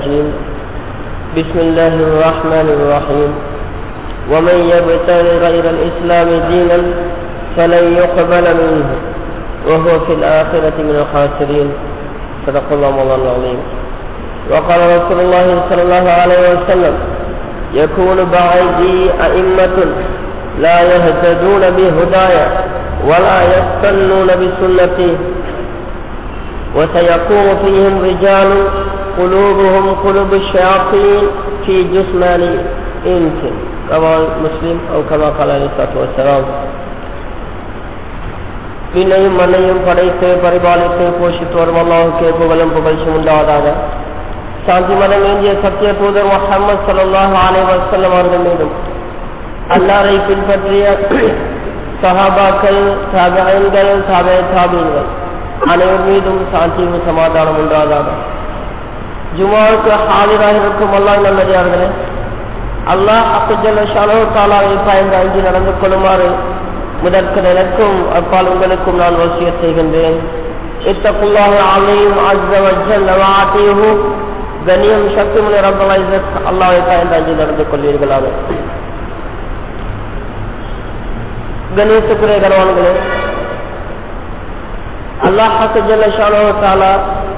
الرجيم بسم الله الرحمن الرحيم ومن يبتغي غير الإسلام دينا فلن يقبل منه وهو في الآخرة من الخاسرين صدق الله مولانا العظيم وقال رسول الله صلى الله عليه وسلم يكون بعدي أئمة لا يهتدون بهدايا ولا يستنون بسنتي وسيقوم فيهم رجال قلوبهم قلوب الشياطين في جسمان إنس كما مسلم أو كما قال عليه الصلاة والسلام விண்ணையும் மண்ணையும் படைத்து பரிபாலித்து போஷித்து வரும் அல்லாஹுக்கு புகழும் புகழ்ச்சி உண்டாவதாக சாந்தி மதம் ஏந்திய சத்திய தூதர் முகமது சல்லாஹ் அலை வசல்லம் அவர்கள் மீதும் அல்லாரை பின்பற்றிய சஹாபாக்கள் தாபியன்கள் தாபே தாபீன்கள் அனைவர் மீதும் சாந்தியும் சமாதானம் உண்டாதாக ஜுமாவுக்கு ஹாலிராக இருக்கும் அல்லாஹ் நல்லதார்களே அல்லாஹ் அக்குஜல்ல ஷாலோ தாலாவை பயந்து அஞ்சு நடந்து கொள்ளுமாறு முதற்கன் எனக்கும் அப்பால் உங்களுக்கும் நான் வசிய செய்கின்றேன் இத்தக்குள்ளாக ஆலையும் அஜ்ஜவஜல்லவாத்தையும் கண்ணியம் சக்தி முனை ரப்பல் இஸ்ஸத் அல்லாஹ்வை பயந்து அஞ்சு நடந்து கொள்வீர்களாக கணேசக்குரிய கனவான்களே அல்லாஹாக்கு ஜல்ல ஷானோ தாலா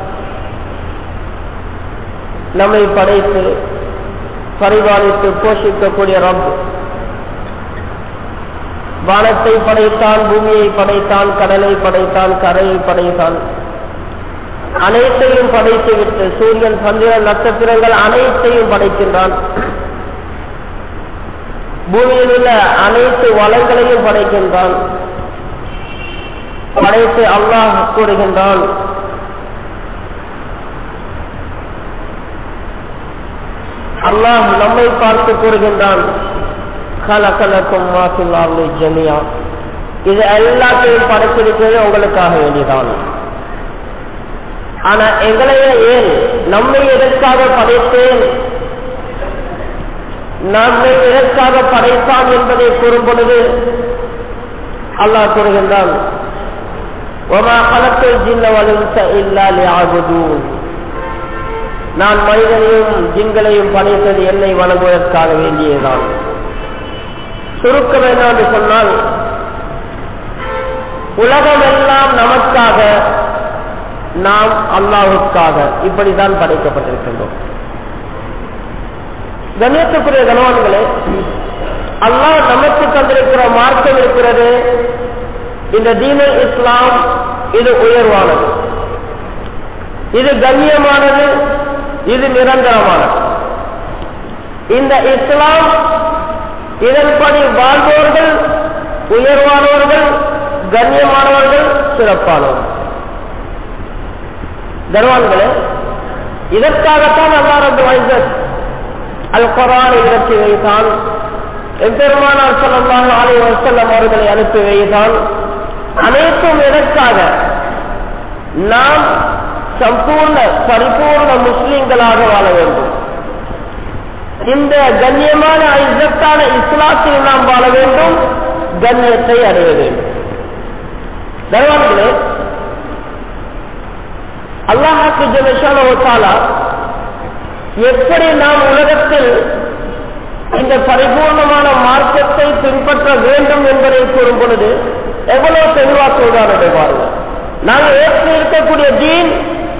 நம்மை படைத்து பரிபாலித்து போஷிக்கக்கூடிய ரப் வானத்தை படைத்தான் பூமியை படைத்தான் கடலை படைத்தான் கரையை படைத்தான் அனைத்தையும் படைத்து விட்டு சூரியன் சந்திரன் நட்சத்திரங்கள் அனைத்தையும் படைக்கின்றான் பூமியில் உள்ள அனைத்து வளங்களையும் படைக்கின்றான் படைத்து அல்லாஹ் கூறுகின்றான் அல்லாஹ் நம்மை பார்த்து கூறுகின்றான் கலக்கலக்கும் மாசில்லார்லு ஜமியா இது எல்லாத்தையும் படைத்திருக்கிறது உங்களுக்காக வேண்டியதான் ஆனா எங்களையே ஏன் நம்மை எதற்காக படைத்தேன் நம்மை எதற்காக படைத்தான் என்பதை கூறும் பொழுது அல்லாஹ் கூறுகின்றான் நான் மனிதனையும் ஜின்களையும் படைத்தது என்னை வணங்குவதற்காக வேண்டியதுதான் சுருக்கம் என்னன்னு சொன்னால் உலகம் எல்லாம் நமக்காக நாம் அல்லாஹுக்காக இப்படிதான் படைக்கப்பட்டிருக்கின்றோம் கண்ணியத்துக்குரிய கணவான்களே அல்லாஹ் நமக்கு தந்திருக்கிற மார்க்கம் இருக்கிறது இந்த தீன இஸ்லாம் இது உயர்வானது இது கண்ணியமானது இது நிரந்தரமானது இந்த இஸ்லாம் இதன்படி வாழ்வோர்கள் உயர்வானவர்கள் கண்ணியமானவர்கள் சிறப்பானவர்கள் கர்வான்களே இதற்காகத்தான் அல்லா ரபு வைசத் அல் குரான் இறக்கி வைத்தான் எம்பெருமானார் சொல்லலாம் ஆலை வசல்லம் அவர்களை அனுப்பி வைத்தான் அனைத்தும் எதற்காக நாம் சம்பூர்ண பரிபூர்ண முஸ்லிம்களாக வாழ வேண்டும் இந்த கண்ணியமான இசத்தான இஸ்லாத்தில் நாம் வாழ வேண்டும் கண்ணியத்தை அடைய வேண்டும் தர்வான்களே அல்லாஹாக்கு ஜனஷாலா எப்படி நாம் உலகத்தில் இந்த பரிபூர்ணமான மார்க்கத்தை பின்பற்ற வேண்டும் என்பதை கூறும் பொழுது எவ்வளவு தெளிவாக சொல்றாரு பாருங்க நாங்கள் ஏற்று இருக்கக்கூடிய தீன்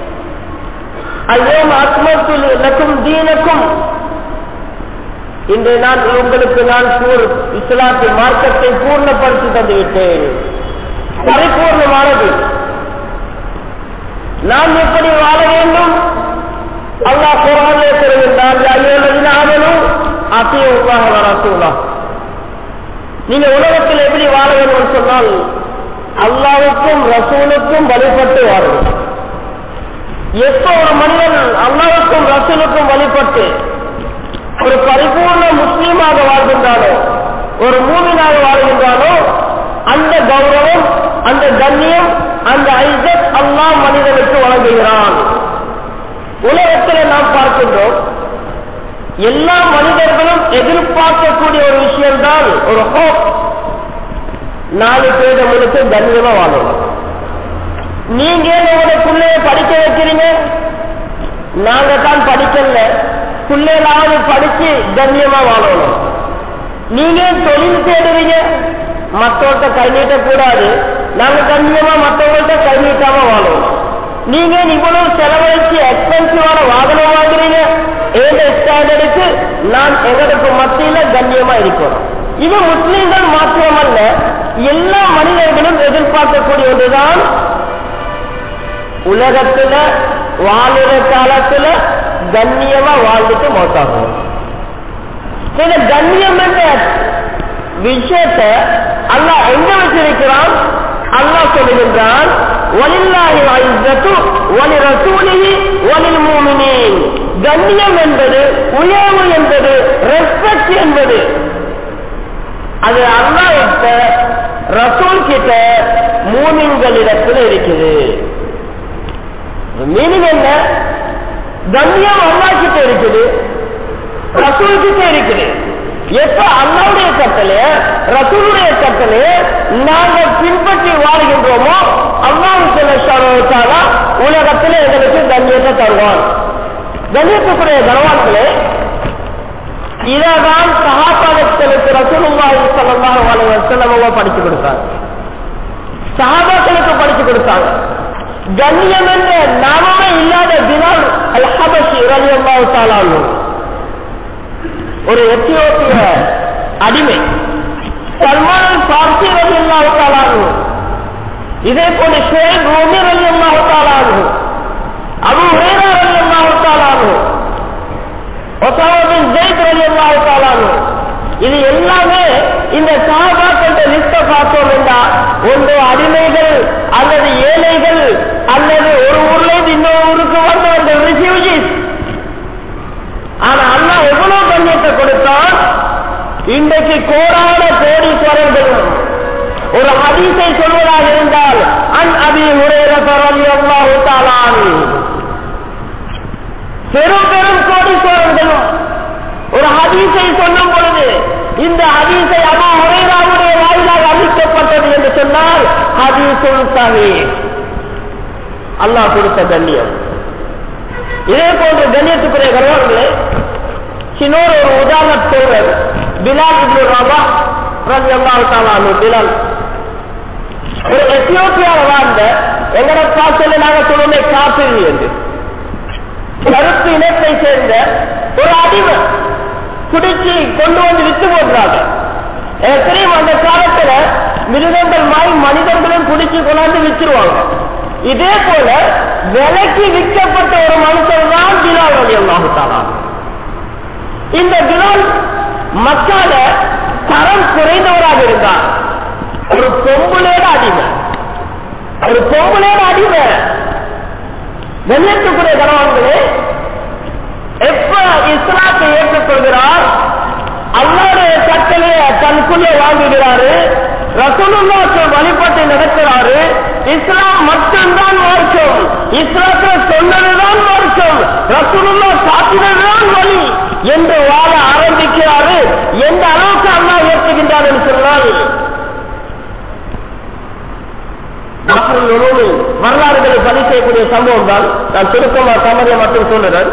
ஐயோம் அக்மத்துல் லக்கும் தீனக்கும் இன்று நான் உங்களுக்கு நான் இஸ்லாத்தின் மார்க்கத்தை பூர்ணப்படுத்தி தந்துவிட்டேன் பரிபூர்ணமானது நாம் எப்படி வாழ வேண்டும் அல்லாஹ் குரானே கூறுகின்றார் ஆமனும் அத்தியுல்லாஹ் வரசூலா நீங்க உலகத்தில் எப்படி வாழ வேண்டும் சொன்னால் அல்லாவுக்கும் ரசூலுக்கும் வழிபட்டு வாழும் எப்போ ஒரு மனிதன் அல்லாவுக்கும் ரசூலுக்கும் வழிபட்டு ஒரு பரிபூர்ண முஸ்லீமாக வாழ்கின்றானோ ஒரு மூமினாக வாழ்கின்றானோ அந்த கௌரவம் அந்த கண்ணியம் அந்த ஐசத் அல்லாஹ் மனிதனுக்கு வழங்குகிறான் உலகத்தில் நாம் பார்க்கின்றோம் எல்லா மனிதர்களும் எதிர்பார்க்கக்கூடிய ஒரு விஷயம்தான் ஒரு ஹோப் நாலு பேர் உங்களுக்கு கண்ணியமா வாழணும் நீங்க உங்களுடைய பிள்ளைய படிக்க வைக்கிறீங்க நாங்க தான் படிக்கல பிள்ளைகளாவது படிச்சு கண்ணியமா வாழணும் நீங்க தொழில் தேடுறீங்க மற்றவர்கிட்ட கை நீட்ட கூடாது நாங்க கண்ணியமா மற்றவங்கள்ட்ட கை நீட்டாம வாழணும் நீங்க இவ்வளவு செலவழிச்சு எக்ஸ்பென்சிவான வாகனம் வாங்குறீங்க ஏழு ஸ்டாண்டர்டுக்கு நான் எங்களுக்கு மத்தியில கண்ணியமா இருக்கணும் இது முஸ்லீம்கள் மாத்திரமல்ல எல்லா மனிதர்களும் எதிர்பார்க்கக்கூடிய ஒன்றுதான் உலகத்துல வாழுற காலத்துல கண்ணியமா வாழ்ந்துட்டு மோசாகும் இந்த கண்ணியம் என்ற விஷயத்த அல்லாஹ் எங்க வச்சிருக்கிறான் அல்லாஹ் சொல்லுகின்றான் வலில்லாஹி இஸ்ஸத்து வலி ரசூலிஹி வலில் முஃமினீன் கண்ணியம் என்பது உயர்வு என்பது ரெஸ்பெக்ட் என்பது அது அல்லாஹ் கிட்ட ரசூல் கிட்ட மூமின்களிடத்தில் இருக்குது மீனிங் என்ன கண்ணியம் அல்லாஹ் கிட்ட இருக்குது ரசூல் கிட்ட இருக்குது எப்ப அல்லாவுடைய கட்டளை ரசூலுடைய கட்டளை நாங்க பின்பற்றி வாழ்கின்றோமோ அல்லாஹ் சொல்ல உலகத்தில் எங்களுக்கு கண்ணியத்தை தருவான் கண்ணியத்துக்குரிய கனவான்களே இதான் சகாபாதங்களுக்கு ரசூலுல்லாஹி ஸல்லல்லாஹு அலைஹி வஸல்லம் அவங்க படிச்சு கொடுத்தாங்க சஹாபாக்களுக்கு படிச்சு கொடுத்தாங்க கண்ணியம் என்ற நாமமே இல்லாத பிலால் அல் ஹபஷி ரலியல்லாஹு தஆலா ஒரு எத்தியோப்பிய அடிமை சல்மான் பார்சி ரலியல்லாஹு தஆலா இதே போல ஷேக் ரூமி ரலியல்லாஹு தஆலா அபு ஹுரைரா ரலியல்லாஹு தஆலா ஒசாமா பின் ஜெயித் ரலியல்லாஹு தஆலா இது எல்லாமே இந்த சஹாபாக்களோட லிஸ்ட பார்த்தோம் என்றால் ஒன்று அடிமைகள் அல்லது ஏழைகள் அல்லது ஒரு ஊர்ல இருந்து இன்னொரு ஊருக்கு வந்தவர்கள் ரிஃப்யூஜிஸ் ஆனா அல்லாஹ் எவ்வளவு கண்ணியத்தை கொடுத்தான் இன்றைக்கு கோடான கோடீஸ்வரர்களும் ஒரு ஹதீஸை சொல்வதாக இருந்தால் அன் அபி ஹுரேர ரலியல்லாஹு தஆலா பெரும் பெரும் கோடீஸ்வரர்களும் ஒரு ஹதீஸை சொல்லும் பொழுது இந்த ஹதீஸை அபு ஹுரைராவுடைய வாயிலாக அளிக்கப்பட்டது என்று சொன்னால் ஹதீசுல் சஹீஹ் அல்லாஹ் கொடுத்த கண்ணியம் இதே போன்ற கண்ணியத்துக்குரிய கர்வர்களே இன்னொரு ஒரு உதாரண தோழர் பிலால் இப்னு ரபா ரலியல்லாஹு தஆலா அன்ஹு பிலால் ஒரு எத்தியோப்பியால வாழ்ந்த எங்கட பாசல நாங்க சொல்லுமே காப்பிரி என்று கருப்பு இனத்தை சேர்ந்த ஒரு அடிமை குடிச்சு கொண்டு வந்து வித்து போடுறாங்க எனக்கு தெரியும் அந்த காலத்துல மிருகங்கள் மாய் மனிதர்களும் குடிச்சு கொண்டாந்து வித்துருவாங்க இதே போல விலைக்கு விற்கப்பட்ட ஒரு மனுஷன் தான் பிலால் அலி அல்லாஹுத்தாலா இந்த பிலால் மக்கால தரம் குறைந்தவராக இருந்தார் ஒரு பொம்புலேட அடிமை ஒரு பொம்புலேட அடிமை கண்ணியத்துக்குரிய கணவன்களே எப்ப இஸ்லாத்தை ஏற்றுக்கொள்கிறார் அல்லாவுடைய கட்டளையை தனக்குள்ளே வாங்குகிறாரு ரசூலுல்லாக்கு வழிபட்டு நடக்கிறாரு இஸ்லாம் மட்டும்தான் மார்க்கம் இஸ்லாத்துல சொன்னதுதான் மார்க்கம் ரசூலுல்லா காட்டினதுதான் வழி என்று வாழ ஆரம்பிக்கிறாரு எந்த அளவுக்கு அல்லா ஏற்றுகின்றார் என்று சொன்னால் வரலாறுகளை பதிவு செய்யக்கூடிய சம்பவம் தான் நான் சுருக்கமா சமரியை மட்டும் சொல்லுறேன்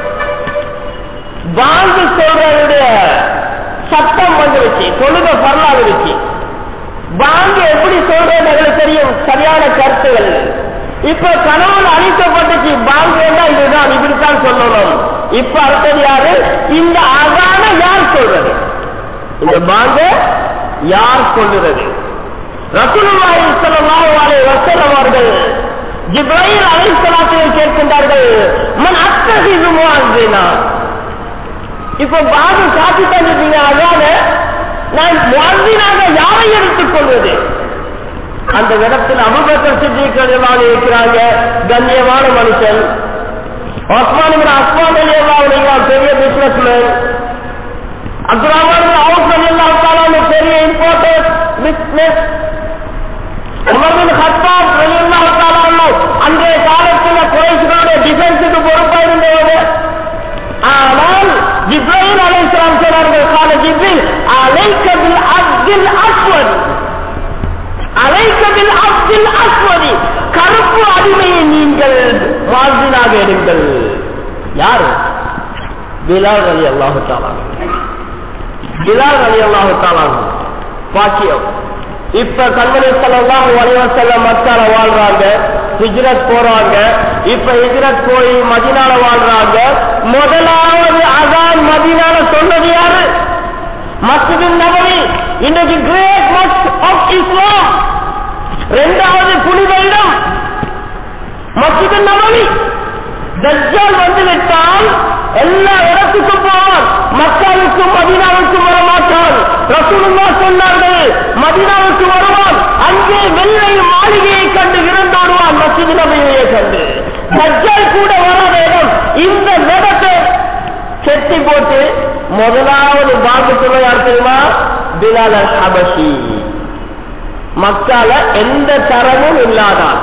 பாங்கு சொல்றதுடைய சட்டம் வந்துருச்சு தொழுக வரலாறு இருந்துச்சு பாங்கு எப்படி சொல்றது எங்களுக்கு தெரியும் சரியான கருத்துகள் இப்ப கனவுல அழிக்கப்பட்டுச்சு பாங்கு என்றால் இதுதான் இப்படித்தான் சொல்லணும் இப்ப அடுத்தது யாரு இந்த அகான யார் சொல்றது இந்த பாங்கு யார் சொல்லுறது ரசூலுல்லாஹி ஸல்லல்லாஹு அலைஹி வஸல்லம் அவர்கள் ஜிப்ரீல் அலைஹிஸ்ஸலாத்தை கேட்கின்றார்கள் மன் அத்தஹிது முஅஸ்ஸினா இப்போ பாபு காட்டி தந்துட்டீங்க அதால நான் முஅஸ்ஸினாக யாரை எடுத்துக் கொள்வது அந்த இடத்தில் அபுபக்கர் சித்திகள் இருக்கிறாங்க கண்ணியமான மனுஷன் ஒஸ்மான் அஸ்மான் அலியல்லாவுடைய பெரிய பிசினஸ்மேன் அப்துல் ரஹ்மான் அவுஸ் அலியல்லாவுக்கான பெரிய இம்பார்ட்டன்ட் பிசினஸ் உமர்பின் ஹத்தாப் ரலியல்லாஹு தஆலா அன்ஹு அன்றைய காலத்தில் குறைஷிகளுடைய டிஃபென்ஸுக்கு பொறுப்பா இருந்தவர் ஆனால் ஜிப்ரீல் அலைஹிஸ்ஸலாம் சொன்னார்கள் கால ஜிப்ரீல் அலைக்க பில் அப்தில் அஸ்வத் அலைக்க பில் அப்தில் அஸ்வதி கருப்பு அடிமையை நீங்கள் வாழ்வினாக எடுங்கள் யாரு பிலால் அலி அல்லாஹு பிலால் அலி அல்லாஹு பாக்கியம் இப்ப கண்மணி செல்லாம் வலிவசல்ல மக்கால வாழ்றாங்க ஹிஜ்ரத் போறாங்க இப்ப ஹிஜ்ரத் போய் மதினால வாழ்றாங்க முதலாவது அதான் மதினால சொன்னது யாரு மஸ்ஜிது நபவி இன்றைக்கு கிரேட் மஸ்ட் ஆஃப் இஸ்லாம் இரண்டாவது புனித இடம் மஸ்ஜிது நபவி தஜ்ஜால் வந்து விட்டால் எல்லா இடத்துக்கும் போவான் மக்காவுக்கும் மதினாவுக்கும் வர மாட்டான் ரசூலுல்லா சொன்னார்கள் மதினாவுக்கு வருவான் அங்கே வெள்ளை மாளிகையை கண்டு இறந்தோடுவான் மஸ்ஜிது நபியை கண்டு தஜ்ஜால் கூட வராத இடம் இந்த இடத்தை செட்டி போட்டு முதலாவது பாக்கு சொல்ல யார் தெரியுமா பிலால் அல் ஹபஷி மக்கால எந்த தரமும் இல்லாதான்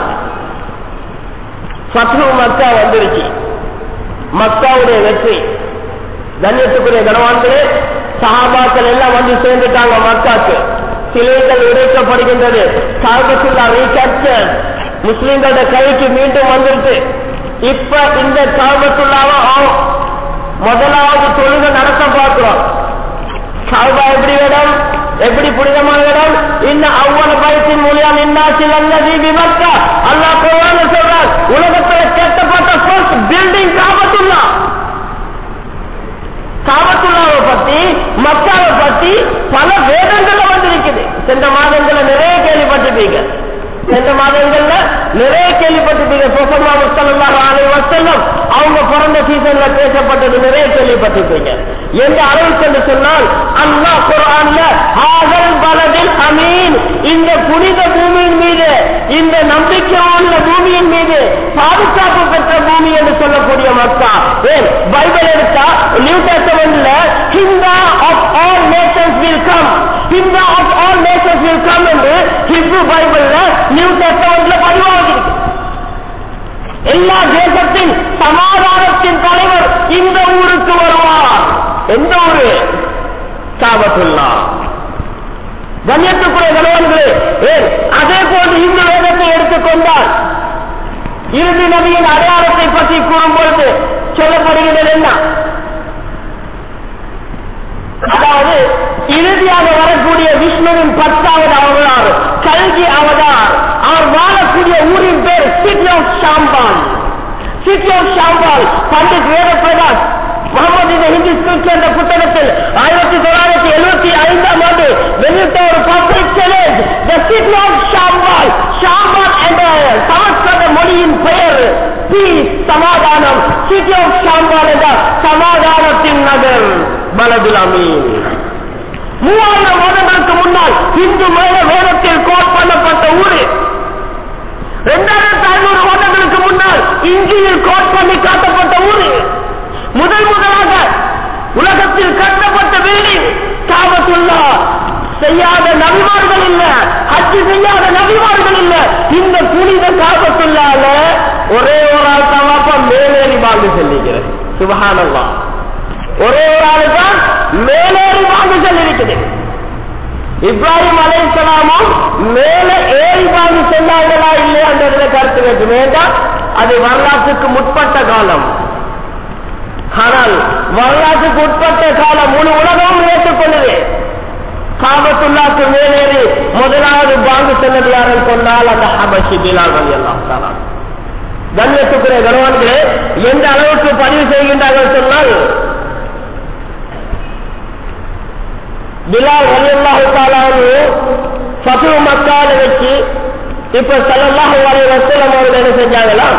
ஃபத்ரு மக்கா வந்துருச்சு மக்காவுடைய வெற்றி கண்ணியத்துக்குரிய கனவான்களே சஹாபாக்கள் எல்லாம் வந்து சேர்ந்துட்டாங்க மக்காக்கு சிலைகள் உடைக்கப்படுகின்றது காபத்துல்லா ரீகேப்சர் முஸ்லிம்களோட கைக்கு மீண்டும் வந்துருச்சு இப்ப இந்த காபத்துல்லாவை முதலாவது தொழுகை நடத்த பார்க்கிறோம் காபா எப்படி இடம் எப்படி புனிதமான இடம் இன்ன அவ்வள பயத்தின் மூலியம் இன்னாச்சில் அல்லது விமர்க்க அல்லாஹ் குர்ஆன்ல சொல்றார் உலகத்துல கட்டப்பட்ட ஃபர்ஸ்ட் பில்டிங் காபத்துல்லா காபத்துல்லாவை பத்தி மக்காவை பத்தி பல வேதங்கள்ல வந்திருக்குது சென்ற மாதங்கள்ல நிறைய கேள்விப்பட்டிருப்பீங்க சென்ற மாதங்கள்ல நிறைய கேள்விப்பட்டிருப்பீங்க சொசல்லா முஸ்தல்லாஹு அலைஹி வஸல்லம் அவங்க பிறந்த சீசன்ல பேசப்பட்டது நிறைய கேள்விப்பட்டிருப்பீங்க எந்த அளவுக்கு என்று சொன்னால் அல்லாஹ் குர்ஆன்ல ஆதல் பலதில் அமீன் இந்த புனித பூமியின் மீது இந்த நம்பிக்கையான பூமியின் மீது பாதுகாப்பு பெற்ற பூமி என்று சொல்லக்கூடிய மக்கா ஏன் பைபிள் எடுத்தா நியூ டெஸ்டமெண்ட்ல ஹிந்தா of all nations will come ஹிந்தா of all nations will come என்று ஹிப்ரு பைபிள்ல நியூ டெஸ்டமெண்ட்ல பதிவாகிருக்கு எல்லா தேசத்தின் சமாதானத்தின் தலைவர் இந்த ஊருக்கு வருவார் எந்த ஊரு காபத்துல்லா கண்ணியத்துக்குரிய கணவன்களே ஏன் அதே போன்று இந்த வேதத்தை எடுத்துக்கொண்டால் இறுதி நபியின் அடையாளத்தை பற்றி கூறும் பொழுது சொல்லப்படுகிறது என்ன அதாவது இறுதியாக வரக்கூடிய விஷ்ணுவின் பத்தாவது அவதார் கல்கி அவதார் அவர் வாழக்கூடிய ஊரின் பேர் city of Shambhala city of Shambhala Pandit Ved Prakash Mohammed இந்த ஹிந்தி ஸ்கிரிப்ட் என்ற புத்தகத்தில் ஆயிரத்தி தொள்ளாயிரத்தி எழுபத்தி ஐந்தாம் ஆண்டு வெளியிட்ட ஒரு public challenge the city of Shambhala Shambhala என்ற சமஸ்கிருத மொழியின் பெயர் பீஸ் சமாதானம் சிட்டி ஆஃப் ஷாம்பால் என்ற சமாதானத்தின் நகர் பலதுல் அமீன் மூவாயிரம் வருடங்களுக்கு முன்னால் இந்து மேல வேதத்தில் கோட் பண்ணப்பட்ட ஊரு இரண்டாயிரத்தி ஐநூறு வருடங்களுக்கு முன்னால் இந்தியில் கோட் பண்ணி காட்டப்பட்ட ஊரு முதல் முதலாக உலகத்தில் கட்டப்பட்ட வீடு காபத்துல்லா செய்யாத நபிமார்கள் இல்ல அச்சு செய்யாத நபிமார்கள் இல்ல இந்த புனித காபத்துள்ளால ஒரே ஒரு ஆள் தவாப்பா மேலேறி வாழ்ந்து செல்லுகிறது சுபஹானல்லா ஒரே ஒரு ஆளு தான் மேலேறி வாழ்ந்து செல்லிருக்குது இப்ராஹிம் அலைசலாமும் மேல ஏறி வாழ்ந்து செல்லாங்களா இல்லையான்றதுல கருத்து வைக்க வேண்டாம் அது வரலாற்றுக்கு முற்பட்ட காலம் ஆனால் வரலாற்றுக்கு உட்பட்ட காலம் முழு உலகமும் ஏற்றுக்கொள்ளுது காபத்துல்லாக்கு மேலேறி முதலாவது பாங்கு சென்னது யாருன்னு சொன்னால் அந்த ஹபஷி பிலால் ரவி எல்லாம் கண்ணியத்துக்குரிய கணவான்களே எந்த அளவுக்கு பதிவு செய்கின்றார்கள் சொன்னால் பிலால் ரவி அல்லாஹு ஃபத்து மக்கால வச்சு இப்ப சல்லல்லாஹு அலைஹி வஸல்லம் அவர்கள் என்ன செஞ்சாங்களாம்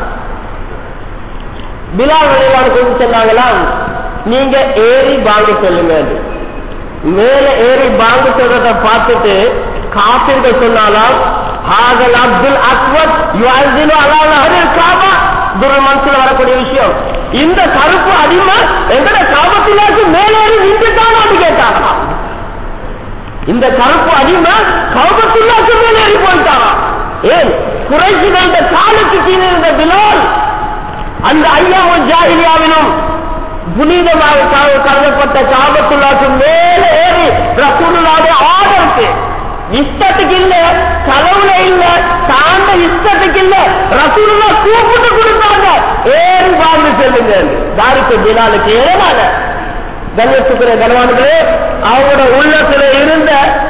பிலால் ரலியல்லாஹு கொண்டு சொன்னாங்களாம் நீங்க ஏறி பாங்கு சொல்லுங்க மேல ஏறி பாங்கு சொல்றத பார்த்துட்டு காப்பிர்கள் சொன்னாலாம் ஹாகல் அப்துல் அஸ்வத் யுஅஸினு அலா நஹரில் காபா துர் மனசுல வரக்கூடிய விஷயம் இந்த கருப்பு அடிமை எங்கட காபத்திலாக்கு மேலேறி நின்றுட்டான் அப்படி கேட்டாங்களாம் இந்த கருப்பு அடிமை காபத்துள்ளாக்கு மேலேறி போயிட்டாராம் ஏன் குறைசிகள் இந்த காலுக்கு கீழே இருந்த பிலால் அந்த ஐயாவும் ஜாகிரியாவிலும் புனிதமாக கருதப்பட்ட காபத்துள்ளாக்கு மேலே ஏறி ரசூலுல்லாவுடைய ஆர்டருக்கு இஷ்டத்துக்கு இல்ல கலவுல இல்ல தாண்ட இஷ்டத்துக்கு இல்ல ரசூலுல்லா கூப்பிட்டு கொடுத்தாங்க ஏன் வாழ்ந்து செல்லுங்க தாரிக்கு பிலாலுக்கு எதனால கண்ணியத்துக்குரிய கனவான்களே அவங்களோட உள்ளத்துல இருந்த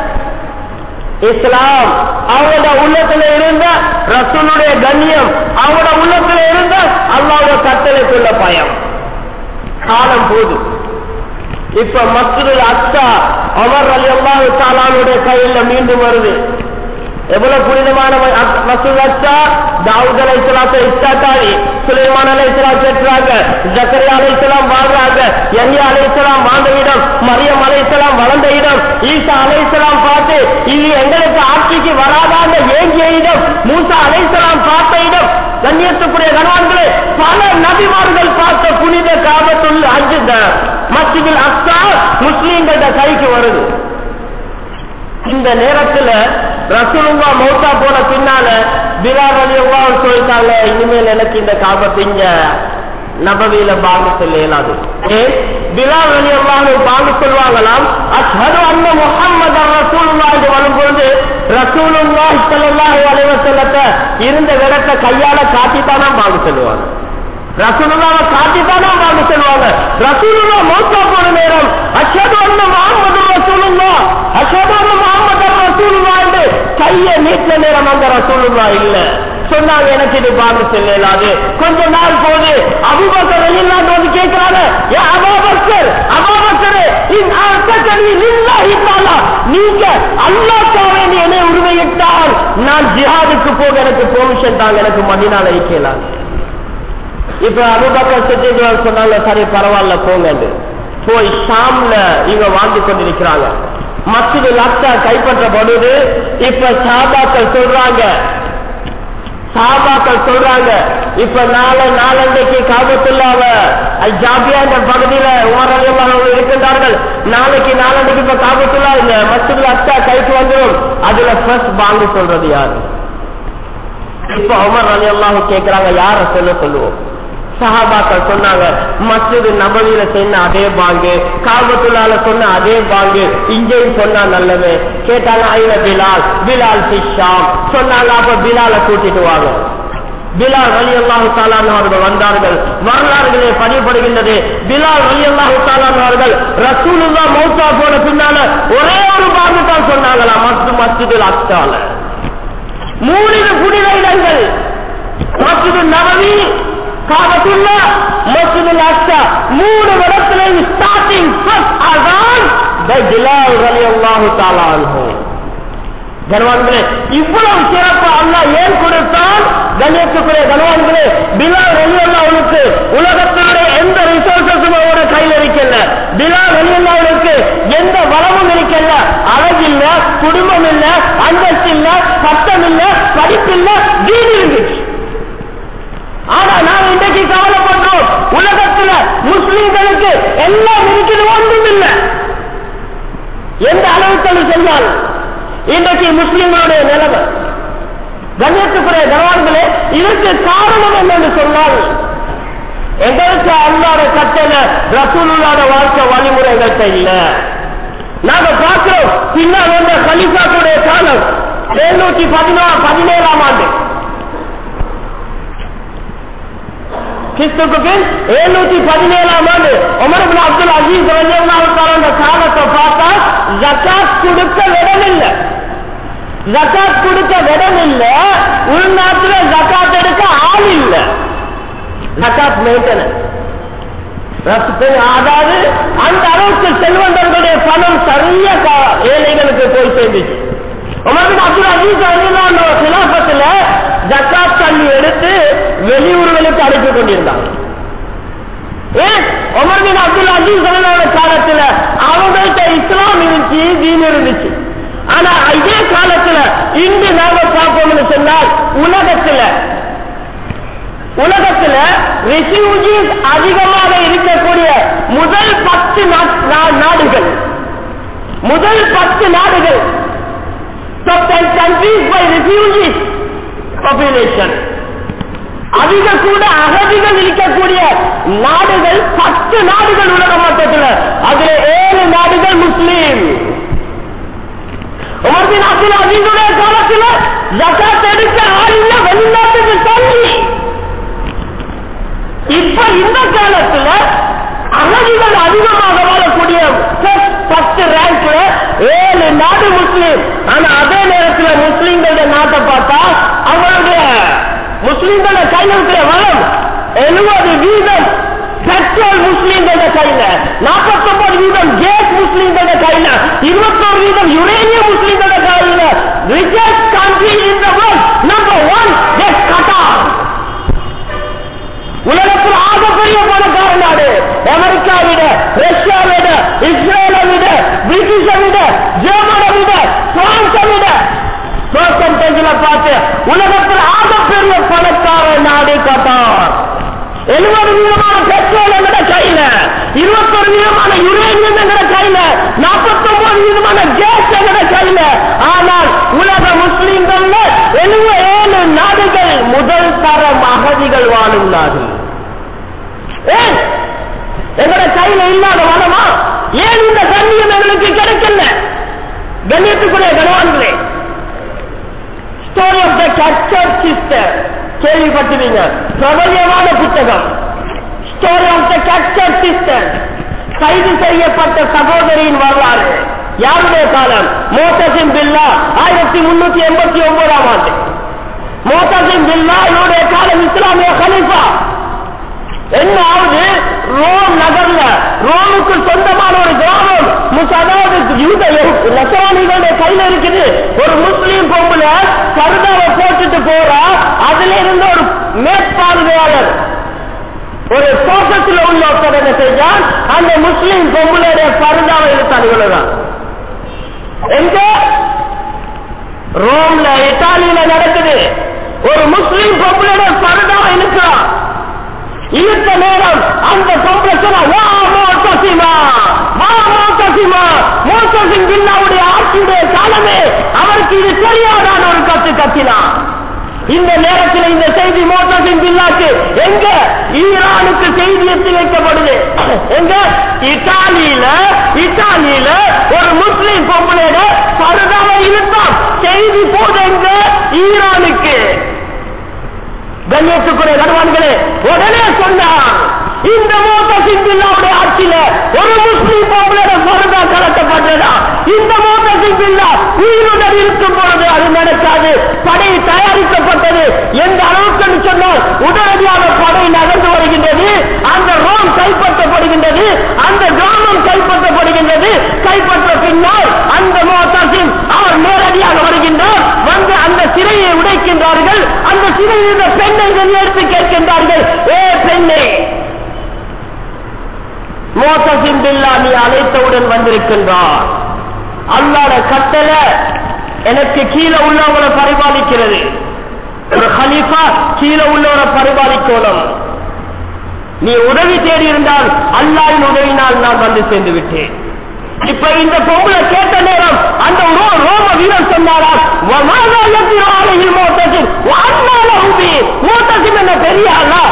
இஸ்லாம் அவங்களோட உள்ளத்துல இருந்த ரசூலுடைய கண்ணியம் அவங்களோட உள்ளத்துல இருந்த அல்லாவோட கட்டளைக்குள்ள பயம் காலம் போது இப்ப மஸ்ஜிதுல் அக்ஸா அமர் அலி அல்லாஹு தாலானுடைய கையில மீண்டும் வருது எவ்வளவு புனிதமான மசூல் அக்ஸா தாவூத் அலை இஸ்லாத்தை இஸ்தாத்தாரி சுலைமான் அலை இஸ்லாம் பெற்றாங்க ஜக்கரியா அலை இஸ்லாம் வாழ்றாங்க யஹ்யா அலை இஸ்லாம் வாழ்ந்த இடம் மரியம் அலை இஸ்லாம் வளர்ந்த இடம் ஈசா அலை இஸ்லாம் பார்த்து இது எங்களுக்கு ஆட்சிக்கு வராதாங்க ஏங்கிய இடம் மூசா அலை இஸ்லாம் பார்த்த இடம் கண்ணியத்துக்குரிய கணவான்களே பல நபிமார்கள் பார்த்த புனித காபத்துள்ள அஞ்சு மஸ்ஜிதில் அக்ஸா முஸ்லீம்கள கைக்கு வருது இந்த நேரத்துல ரசூலுல்லா மௌத்தா போன பின்னால பிலால் அலி அல்லாஹ் சொல்லிட்டாங்க இனிமேல் எனக்கு இந்த காபத்திங்க நபவியில பாங்கு சொல்ல இயலாது ஏன் பிலால் அலி அல்லாஹ் பாங்கு சொல்வாங்களாம் அஷ்ஹது அன்ன முஹம்மது ரசூலுல்லா என்று வரும்பொழுது ரசூலுல்லாஹி ஸல்லல்லாஹு அலைஹி வஸல்லத்தை இருந்த இடத்தை கையால காட்டித்தானா பாங்கு சொல்லுவாங்க ரசூலுல்லாவை காட்டித்தானா பாங்கு சொல்லுவாங்க ரசூலுல்லா மௌத்தா போன நேரம் அஷ்ஹது அன்ன முஹம்மது ரசூலுல்லா அஷ்ஹது அன்ன முஹம்மது ரசூலுல்லா என்று கைய நீட்ட நேரம் அந்த ரசூலுல்லா இல்ல சொன்னாங்க எனக்கு இது பாங்கு செல்லாது கொஞ்ச நாள் போது அபுபக்கர் எல்லாம் வந்து கேட்கிறாங்க ஏ அபாபக்கர் அபாபக்கர் இன் அர்த்தகனி லில்லாஹி தஆலா நீங்க அல்லாஹ்க்காக வேண்டி என்னை உரிமையிட்டால் நான் ஜிஹாதுக்கு போக எனக்கு பெர்மிஷன் தாங்க எனக்கு மதினால வைக்கலாம் இப்ப அபுபக்கர் சித்திகள் சொன்னாங்க சரி பரவாயில்ல போங்க போய் ஷாம்ல இவங்க வாழ்ந்து கொண்டிருக்கிறாங்க மஸ்ஜிது லக்ஷா கைப்பற்றப்படுது இப்ப சாபாக்கள் சொல்றாங்க சாபாக்கள் சொல்றாங்க இப்ப நாளை நாளன்றைக்கு காபத்துள்ளாவ ஜாபியா என்ற பகுதியில உமர் அலி அல்லாஹ் இருக்கின்றார்கள் நாளைக்கு நாளன்றைக்கு இப்ப காபத்துள்ளா இந்த மஸ்ஜிது லக்ஷா கைக்கு வந்துடும் அதுல ஃபர்ஸ்ட் பாங்கு சொல்றது யாரு இப்ப உமர் அலி அல்லாஹ் கேட்கிறாங்க யார சொல்ல சொல்லுவோம் சஹாபாக்கள் சொன்னாங்க மஸ்ஜிது நபவியில சொன்ன அதே பாங்கு காபத்துள்ளால சொன்ன அதே பாங்கு இங்கேயும் சொன்னா நல்லது கேட்டாங்க ஐன பிலால் பிலால் பிஷாம் சொன்னாங்க அப்ப பிலால கூட்டிட்டு வாங்க பிலால் அலி அல்லாஹு தாலான் அவர்கள் வந்தார்கள் வரலாறுகளே பதிவுபடுகின்றது பிலால் அலி அல்லாஹு தாலான் அவர்கள் ரசூலுல்லா மௌத்தா போன பின்னால ஒரே ஒரு பாங்கு தான் சொன்னாங்களா மஸ்து மஸ்ஜிதில் அக்ஸால மூணு புனித இடங்கள் மஸ்ஜிது நபவி காபத்துல்லா மஸ்ஜிதுல் அக்ஸா மூணு இடத்துல ஸ்டார்டிங் ஃபர்ஸ்ட் அதான் பை பிலால் ரலியல்லாஹு தஆலா அன்ஹு கனவான்களே இவ்வளவு சிறப்பு அல்லாஹ் ஏன் கொடுத்தான் கண்ணியத்துக்குரிய கனவான்களே பிலால் ரலியல்லாஹுக்கு உலகத்தினுடைய எந்த ரிசோர்சஸும் அவரோட கையில் இருக்கல பிலால் ரலியல்லாஹுக்கு எந்த வளமும் இருக்கல அழகில்ல குடும்பம் இல்ல அந்தஸ்து இல்ல சட்டம் இல்ல படிப்பு இல்ல வீடு இருந்துச்சு ஆனா நாம் இன்றைக்கு கவலைப்படுறோம் உலகத்துல முஸ்லிம்களுக்கு எல்லாம் இருக்குது ஒன்றும் இல்லை எந்த அளவுக்கு சென்றால் இன்றைக்கு முஸ்லிம்களுடைய நிலைமை கண்ணியத்துக்குரிய கனவான்களே இதற்கு காரணம் என்னன்னு சொன்னால் எங்களுக்கு அல்லாத கட்டளை ரசூலுல்லாத வாழ்க்கை வழிமுறைகள்கிட்ட இல்ல நாங்க பார்க்கிறோம் பின்னால் வந்த கலிஃபாக்குடைய காலம் எழுநூத்தி பதினா பதினேழாம் ஆண்டு கிறிஸ்துக்கு பின் எழுநூத்தி பதினேழாம் ஆண்டு உமர் பின் அப்துல் அஜீஸ் ரலியல்லாஹு அந்த காலத்தை பார்த்தா ஜக்காத் கொடுக்க இடம் இல்ல ஜக்காத் கொடுக்க இடம் இல்ல உள்நாட்டுல ஜக்காத் எடுக்க ஆள் இல்ல ஜக்காத் மெயின்டெனன்ஸ் அதாவது அந்த அளவுக்கு செல்வந்தர்களுடைய பணம் சரியா ஏழைகளுக்கு போய் சேர்ந்துச்சு உமர் பின் அப்துல் அஜீஸ் ரலியல்லாஹு சிலாபத்துல ஜக்காத் தண்ணி எடுத்து வெளியூர்களுக்கு அனுப்பி கொண்டிருந்தாங்க ஏன் உமர் பின் அப்துல் அஜீஸ் அவர்களோட காலத்துல அவங்கள்ட்ட இஸ்லாம் இருந்துச்சு தீன் இருந்துச்சு ஆனா இதே காலத்துல இன்று நாங்க பார்ப்போம்னு சொன்னால் உலகத்துல உலகத்துல ரெசியூஜிஸ் அதிகமாக இருக்கக்கூடிய முதல் பத்து நாடுகள் முதல் பத்து நாடுகள் top 10 countries by refugees population அதிக கூட அகதிகள் இருக்கக்கூடிய நாடுகள் பத்து நாடுகள் உலக மட்டத்தில் அதுல ஏழு நாடுகள் முஸ்லீம் உமர்பின் அப்துல் அஜீதுடைய காலத்தில் ஜக்காத் எடுக்க ஆள் இல்ல வெளிநாட்டுக்கு தள்ளி முஸ்லீம் ஆனா அதே நேரத்தில் முஸ்லீம்களுடைய நாட்டை பார்த்தா அவங்களுடைய முஸ்லீம்களோட கையில் இருக்கிற வளம் எழுபது வீதம் பெட்ரோல் முஸ்லீம்களோட கையில நாற்பத்தொன்பது வீதம் கேஸ் முஸ்லீம்களோட கையில இருபத்தோரு வீதம் யுரேனியம் முஸ்லீம்களோட கையில richest country in the world number one is Qatar உலகத்தில் ஆகப்பெரிய பணக்கார நாடு அமெரிக்கா விட ரஷ்யா விட இஸ்ரேலை விட பிரிட்டிஷை விட ஜெர்மனை விட பிரான்ஸை விட பெர்சன்டேஜ்ல பார்த்து உலகத்தில் ஆகப்பெரிய பணக்கார நாடு கட்டார் எழுபது வீதமான பெட்ரோல் எங்கட கையில இருபத்தொரு வீதமான யுரேனியம் எங்கட கையில நாற்பத்தொன்பது வீதமான கேஸ் எங்கட கையில ஆனால் உலக முஸ்லிம்கள்ல எழுபது ஏழு நாடுகள் முதல் தரம் அகதிகள் வாழும் நாடு ஏன் எங்கட கையில இல்லாத வளமா ஏன் இந்த கண்ணியம் எங்களுக்கு கிடைக்கல கண்ணியத்துக்குரிய கனவான்களே story of the captured sister கேள்விப்பட்டிருங்க பிரபல்யமான புத்தகம் story of the captured sister கைது செய்யப்பட்ட சகோதரியின் வரலாறு யாருடைய காலம் மோட்டசின் பில்லா ஆயிரத்தி முன்னூத்தி எண்பத்தி ஒன்பதாம் ஆண்டு மோட்டசின் பில்லா இவருடைய காலம் இஸ்லாமிய கலிஃபா என்ன ஆகுது ரோம் நகர்ல ரோமுக்கு சொந்தமான ஒரு கிராமம் முஸ்- அதாவது யூத நசராணிகளுடைய கையில இருக்குது ஒரு முஸ்லீம் பொம்புல பருதாவை போட்டுட்டு போறா அதுல இருந்து ஒரு மேற்பார்வையாளர் ஒரு தோட்டத்தில் உள்ள ஒருத்தர் என்ன செஞ்சான் அந்த முஸ்லீம் பொம்புளுடைய பருதாவை எடுத்தான் இவ்வளவுதான் எங்க ரோம்ல இத்தாலியில நடக்குது ஒரு முஸ்லீம் பொம்புளுடைய பருதாவை இழுக்கிறான் இழுத்த நேரம் அந்த பொம்பளை சொன்னா வா மோட்டசிமா வா மோட்டசிமா மோட்டசின் பின்னாவுடைய ஆட்சியுடைய காலமே அவருக்கு இது தெரியாதான ஒரு கத்து கத்தினான் இந்த நேரத்தில் இந்த செய்தி மோட்டசின் பில்லாக்கு எங்க ஈரானுக்கு செய்தி எத்தி வைக்கப்படுது எங்க இத்தாலியில இத்தாலியில ஒரு முஸ்லீம் பொம்பளையோட பருதாவை இழுத்தான் செய்தி போது எங்க ஈரானுக்கு கண்ணியத்துக்குரிய கணவான்களே உடனே சொன்னார் இந்த மூத்த சிந்தில்லாவுடைய ஆட்சியில ஒரு முஸ்லீம் பொம்பளோட மருந்தா கலட்டப்பட்டதா இந்த மூத்த சிந்தில்லா உயிருடன் இருக்கும் பொழுது அது நடக்காது படை தயாரிக்கப்பட்டது எந்த அளவுக்கு சொன்னால் உடனடியாக படை நகர்ந்து வருகின்றது அந்த ரோம் கைப்பற்றப்படுகின்றது அந்த கிராமம் கைப்பற்றப்படுகின்றது கைப்பற்ற பின்னால் அந்த மோத்தாசின் அவர் நேரடியாக வருகின்றார் வந்து அந்த சிறையை உடைக்கின்றார்கள் அந்த சிறையில் இருந்த பெண்ணை வெளியெடுத்து கேட்கின்றார்கள் ஏ பெண்ணே மோசசின் பில்லா நீ அழைத்தவுடன் வந்திருக்கின்றார் அல்லாட கட்டளை எனக்கு கீழே உள்ளவங்களை பரிபாலிக்கிறது ஒரு ஹலீஃபா கீழே உள்ளவரை பரிபாலிக்கணும் நீ உதவி தேடி இருந்தால் அல்லாவின் உதவினால் நான் வந்து சேர்ந்து விட்டேன் இப்ப இந்த பொம்பளை கேட்ட நேரம் அந்த ரோ- ரோம வீரர் சொன்னாரா மோட்டசின் மோட்டசின் என்ன பெரிய ஆளா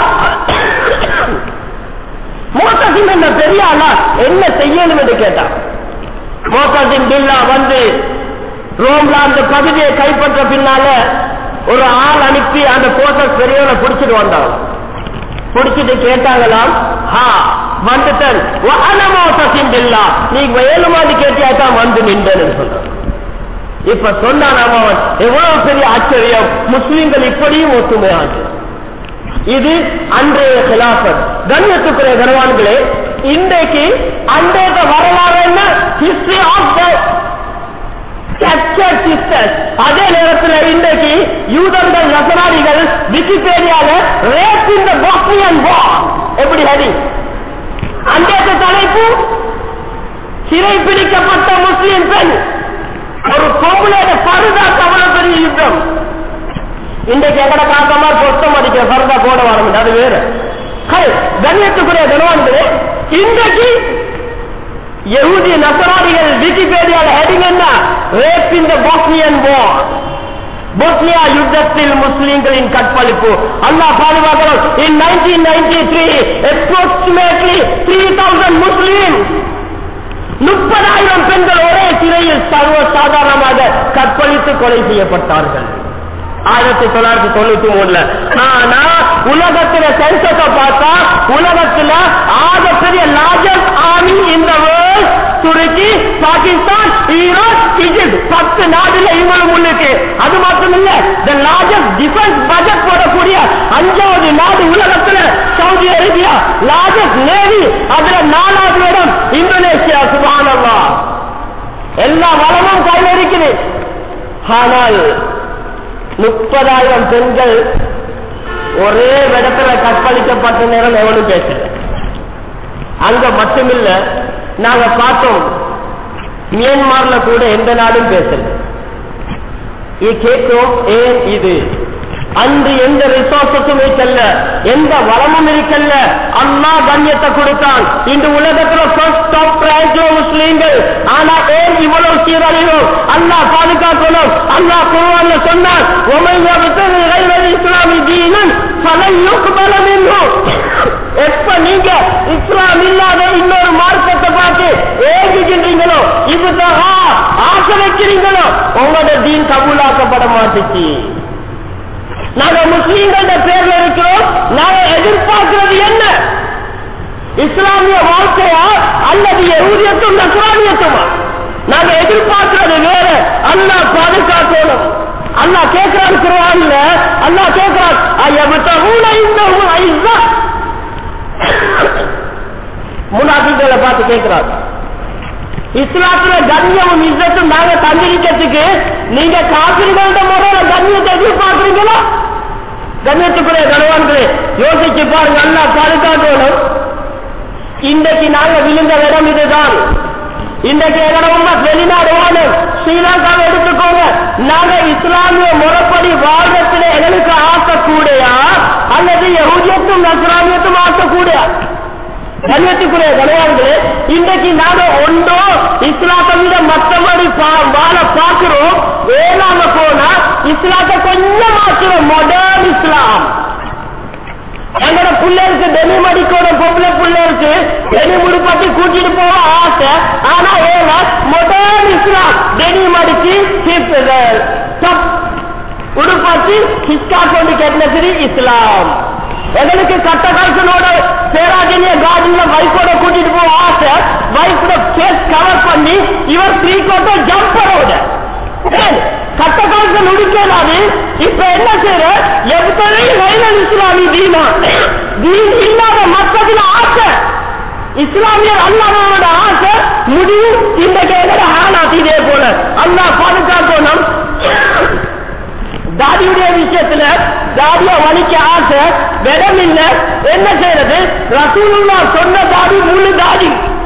மோட்டசின் என்ன பெரிய ஆளா என்ன செய்யணும் என்று கேட்டான் மோட்டசின் பில்லா வந்து ரோம்ல அந்த பகுதியை கைப்பற்ற பின்னால ஒரு ஆள் அனுப்பி அந்த போட்டஸ் பெரியவனை பிடிச்சிட்டு வந்தான் பிடிச்சிட்டு கேட்டாங்களாம் ஹா வந்துட்டேன் அனமோசசின் பில்லா நீங்க ஏழுமாதி கேட்டியா தான் வந்து நின்றேன்னு சொல்றான் இப்ப சொன்னான் அவன் எவ்வளவு பெரிய ஆச்சரியம் முஸ்லிம்கள் இப்படியும் ஒத்துமையாச்சு இது அன்றைய கிலாபத் கண்ணியத்துக்குரிய கனவான்களே இன்றைக்கு அன்றைய வரலாறு என்ன history of the captured sisters. அதே நேரத்தில் இன்றைக்கு யூதர்கள் நசராணிகள் விக்கிபீடியால ரேப் இன் த பாஸ்னியன் வார் எப்படி ஹரி அன்றைய தலைப்பு சிறை பிடிக்கப்பட்ட முஸ்லிம் பெண் ஒரு பொம்பளையோட பருதா கவலை பெரிய யுத்தம் இன்றைக்கு எங்கட காக்கமா பொத்தம் அடிக்கிற பருதா போட வரும் அது வேற ஹை, கண்ணியத்துக்குரிய கனவான்களே இன்றைக்கு யகுதி நசராணிகள் விக்கிபீடியால ஹெடிங் என்ன rape in the Bosnian war Bosnia யுத்தத்தில் முஸ்லிம்களின் கற்பழிப்பு அல்லாஹ் பாதுகாக்கணும் in nineteen ninety three approximately three thousand Muslim முப்பதாயிரம் பெண்கள் ஒரே சிறையில் சர்வ சாதாரணமாக கற்பழித்து கொலை செய்யப்பட்டார்கள் ஆயிரத்தி தொள்ளாயிரத்தி தொண்ணூத்தி மூணுல ஆனா உலகத்துல சென்சஸ பார்த்தா உலகத்துல ஆகப்பெரிய லார்ஜஸ்ட் ஆர்மி இந்த வேர்ல்ட் துருக்கி பாகிஸ்தான் ஈரான் இஜிப்ட் பத்து நாடுல இவங்களும் முன்னுக்கு அது மட்டும் இல்ல the largest defense budget போடக்கூடிய அஞ்சாவது நாடு உலகத்துல சவுதி அரேபியா லார்ஜஸ்ட் நேவி அதுல நாலாவது இடம் இந்தோனேஷியா சுபானல்லா எல்லா வளமும் கையில் இருக்குது ஆனால் முப்பதாயிரம் பெண்கள் ஒரே இடத்துல கற்பழிக்கப்பட்ட நேரம் எவனும் பேசல அங்க மட்டுமில்ல நாங்க பார்த்தோம் மியான்மர்ல கூட எந்த நாடும் பேசல இது கேட்கும் ஏன் இது அன்று எந்த ரிசோர்ஸஸும் இருக்கல்ல எந்த வளமும் இருக்கல்ல அண்ணா கண்ணியத்தை கொடுத்தான் இன்று உலகத்துல ஃபர்ஸ்ட் டாப் ரேங்க்ல முஸ்லீம்கள் ஆனா ஏன் இவ்வளவு சீரழிவும் அல்லாஹ் பாதுகாக்கணும் அல்லாஹ் குர்ஆன்ல சொன்னான் உமையா வித்தது கைவல் இஸ்லாமி தீனன் ஃபலன் யுக்பல மின்ஹு எப்ப நீங்க இஸ்லாம் இல்லாத இன்னொரு மார்க்கத்தை பார்த்து ஏகிக்கின்றீங்களோ இதுதான் ஆசை வைக்கிறீங்களோ உங்களோட தீன் கபூலாக்கப்பட மாட்டுச்சு நாங்க முஸ்லீம்கள பேர்ல இருக்கிறோம் நாங்க எதிர்பார்க்கிறது என்ன இஸ்லாமிய வாழ்க்கையா அல்லது எஊதியத்தும் நசுரானியத்துமா நாங்க எதிர்பார்க்கிறது வேற அல்லாஹ் பாதுகாக்கணும் அல்லாஹ் கேட்கிறான் குர்ஆன்ல அல்லாஹ் கேட்கிறான் அய்யபத்தஹூன இன்னஹு ஐஸா முனாஃபிக்களை பார்த்து கேட்கிறான் இஸ்லாத்துல கண்ணியமும் இஸ்ஸத்தும் நாங்க தந்திரிக்கிறதுக்கு நீங்க காப்பிரிகள்ட முறையில கண்ணியத்தை எதிர்பார்க்கிறீங்களா கண்ணியத்துக்குரிய கனவான்களே யோசிச்சு பாருங்க நல்லா பாதுகாக்கணும் இன்றைக்கு நாங்க விழுந்த இடம் இதுதான் இன்றைக்கு எங்கட உண்மை வெளிநாடு வாழும் ஸ்ரீலங்காவை எடுத்துக்கோங்க நாங்க இஸ்லாமிய முறைப்படி வாழ்றதுல எங்களுக்கு ஆசை கூடையா அல்லது யகுதியத்தும் நஸ்ரானியத்தும் ஆசை கூடையா கண்ணியத்துக்குரிய கலையாளர்களே இன்றைக்கு நாங்க ஒன்றோ இஸ்லாத்தை விட மற்றபடி பா- வாழ பார்க்கிறோம் வேளாம போனா இஸ்லாத்தை கொஞ்சம் மாற்றுறோம் மாடர்ன் இஸ்லாம் எங்களோட பிள்ளைகளுக்கு டெனிம் அடிக்கணும் பொம்பளை பிள்ளைகளுக்கு டெனிம் உடுப்பட்டி கூட்டிட்டு போக ஆசை ஆனா ஏன்னா மாடர்ன் இஸ்லாம் டெனிம் அடிச்சு hip, அஹ், top உடுப்பாச்சு ஹிஸ்கா கொண்டு கட்டினது இஸ்லாம் எங்களுக்கு கட்ட காய்ச்சலோட பேராஜனிய கார்டன்ல வைஃபோட கூட்டிட்டு போக ஆசை வைஃபோட ஃபேஸ் கவர் பண்ணி இவர் த்ரீ கோட்டர் ஜம்பரோட கட்ட காய்ச்சல் உடிக்கலாது இப்ப என்ன செய்யற எத்தனை வைரல் இஸ்லாமி தீனா தீன் இல்லாத மக்களின் ஆசை இஸ்லாமியர் அல்லாதவரோட ஆசை முடியும் இன்றைக்கு எங்கட ஆனாத் இதே போல அல்லாஹ் பாதுகாக்கணும் தாடியுடைய விஷயத்துல தாடிய வலிக்க ஆசை விடம் இல்ல என்ன செய்யறது ரசூலுல்லா சொன்ன தாடி முழு தாடி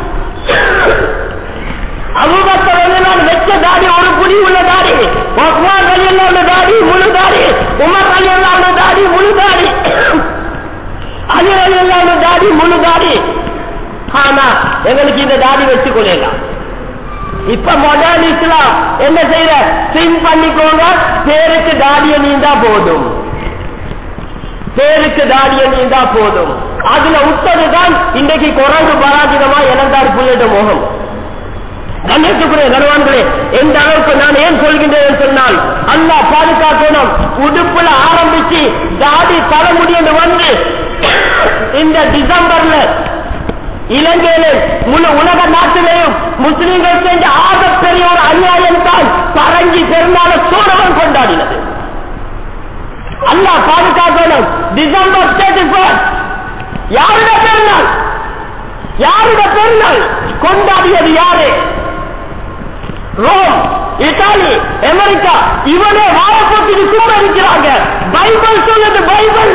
அபூபக்கர் ரலியல்லாஹு வெச்ச தாடி ஒரு புடி உள்ள தாடி உஸ்மான் ரலியல்லாஹு தாடி முழு தாடி உமர் ரலியல்லாஹு தாடி முழு தாடி அலி ரலியல்லாஹு தாடி முழு தாடி ஆனா எங்களுக்கு இந்த தாடி வச்சு கொள்ளலாம் இப்ப மாடர்ன் இஸ்லாம் என்ன செய்யற ஸ்ட்ரிம் பண்ணிக்கோங்க பேருக்கு தாடிய நீந்தா போதும் பேருக்கு தாடிய நீந்தா போதும் அதுல விட்டதுதான் இன்றைக்கு குரங்கு பராஜிதமா இழந்தார் புள்ளிட மோகம் கண்ணியத்துக்குரிய கனவான்களே எந்த அளவுக்கு நான் ஏன் சொல்கின்றேன் என்று சொன்னால் அல்லாஹ் பாதுகாக்கணும் உடுப்புல ஆரம்பிச்சு தாடி தலைமுடி என்று வந்து இந்த டிசம்பர்ல இலங்கையிலே முழு உலக நாட்டிலேயும் முஸ்லிம்கள் செஞ்ச ஆகப்பெரிய ஒரு அநியாயம் தான் பரங்கி பெருநாள சூழவன் கொண்டாடினது அல்லாஹ் பாதுகாக்கணும் டிசம்பர் தேர்ட்டி ஃபர்ஸ்ட் யாருட பெருநாள் யாருட பெருநாள் கொண்டாடியது யாரு ரோம் இத்தாலி அமெரிக்கா இவனே வாழப்போட்டுக்கு கூட இருக்கிறாங்க பைபிள் சொல்லுது பைபிள்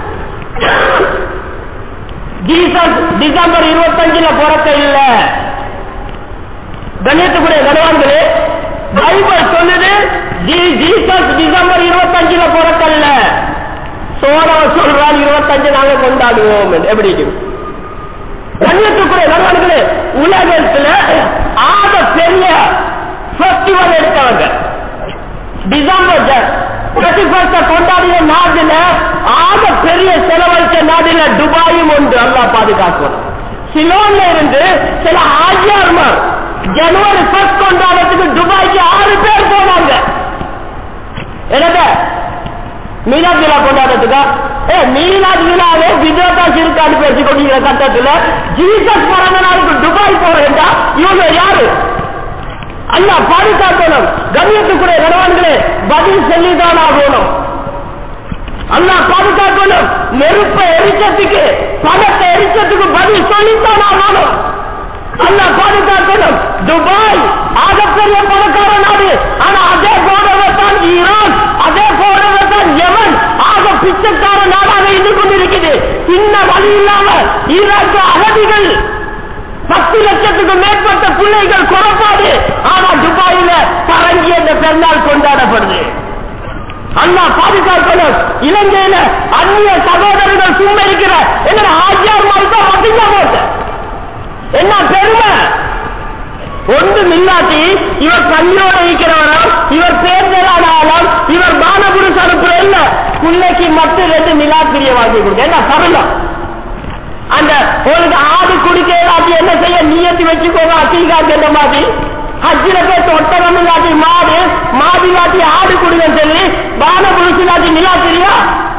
ஜீசஸ் டிசம்பர் இருபத்தஞ்சுல பிறக்க இல்ல கணியத்துக்குரிய கனவான்களே பைபிள் சொல்லுது ஜீ- ஜீசஸ் டிசம்பர் இருபத்தஞ்சுல பிறக்கல்ல சோழ சொல்றான் இருபத்தஞ்சு நாங்க கொண்டாடுவோம் என்று. எப்படி இருக்கும்? கண்ணியத்துக்குரிய கனவான்களே உலகத்துல ஆக பெரிய ஃபெஸ்டிவல் எடுத்தவங்க டிசம்பர் தேர்ட்டி ஃபர்ஸ்ட கொண்டாடிய நாடுல ஆக பெரிய செலவழிச்ச நாடுல துபாயும் ஒன்று அல்லாஹ் பாதுகாக்கணும் சிலோன்ல இருந்து சில ஆஜியார்மார் ஜனவரி ஃபர்ஸ்ட் கொண்டாடத்துக்கு துபாய்க்கு ஆறு பேர் போனாங்க என்னது மீனாத் விழா கொண்டாடுறதுக்கா ஏ மீனாத் விழாவே விஜயதா சிறுக்காடு பேசி கொண்டிருக்கிற கட்டத்துல ஜீசஸ் பிறந்த நாளுக்கு துபாய் போறேன்டா இவங்க யாரு அல்லா பாதுகாக்கணும் கண்ணியத்துக்குரிய கணவன்களே பதில் சொல்லிதான் ஆகணும் அல்லா பாதுகாக்கணும் நெருப்பை எரிச்சத்துக்கு பணத்தை எரிச்சத்துக்கு பதில் சொல்லித்தான் ஆகணும் அல்லா பாதுகாக்கணும் துபாய் ஆகப்பெரிய பணக்கார நாடு ஆனா அதே போலவே தான் ஈரான் அதே போலவே தான் யமன் ஆக பிச்சைக்கார நாடாக இருந்து கொண்டிருக்குது சின்ன வழி இல்லாம ஈராக்கு அகதிகள் பத்து லட்சத்துக்கு மேற்பட்ட பிள்ளைகள் குறைப்பாடு ஆனா துபாயில பரங்கி என்ற பெருநாள் கொண்டாடப்படுது அண்ணா பாதுகாக்கணும் இலங்கையில அந்நிய சகோதரர்கள் சும்மா இருக்கிற எங்க ஆஜியார் மாதிரி தான் மட்டும் போட்ட என்ன பெருமை ஒன்றும் இல்லாட்டி இவர் கண்ணியோட இருக்கிறவரோ இவர் பேர்தலான ஆளும் இவர் பானபுருஷ அனுப்புற இல்ல பிள்ளைக்கு மட்டும் ரெண்டு நிலா பிரிய வாங்கி கொடுக்க என்ன சரளம் அந்த உங்களுக்கு ஆடு குடிக்க இல்லாட்டி என்ன செய்ய நீயத்தி வச்சுக்கோங்க அக்கீகாக்கு என்ன மாதிரி ஹஜ்ஜில பேச ஒட்டகம் இல்லாட்டி மாடு மாடு இல்லாட்டி ஆடு குடிக்கன்னு சொல்லி பானபுருஷ இல்லாட்டி நிலா தெரியா